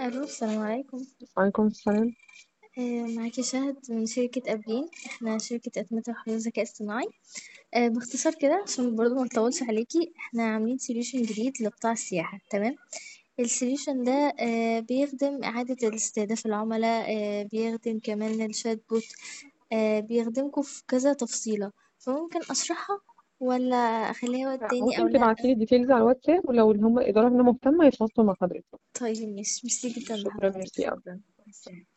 ألو السلام عليكم وعليكم السلام آه، معاكي شهد من شركة أبرين احنا شركة أتمتة وحلول ذكاء اصطناعي آه، باختصار كده عشان برضه ما نطولش عليكي احنا عاملين سوليوشن جديد لقطاع السياحة تمام السوليوشن ده آه، بيخدم إعادة استهداف العملاء آه، بيخدم كمان الشات بوت آه، بيخدمكوا في كذا تفصيلة فممكن أشرحها ولا أخليها وقت لا تاني أو ممكن لأ تبعتي لي ديتيلز على الواتساب ولو اللي هم الإدارة هنا مهتمة يتواصلوا مع حضرتك طيب ماشي ميرسي جدا شكرا لحضرتك ميرسي أوي شكرا مع السلامة.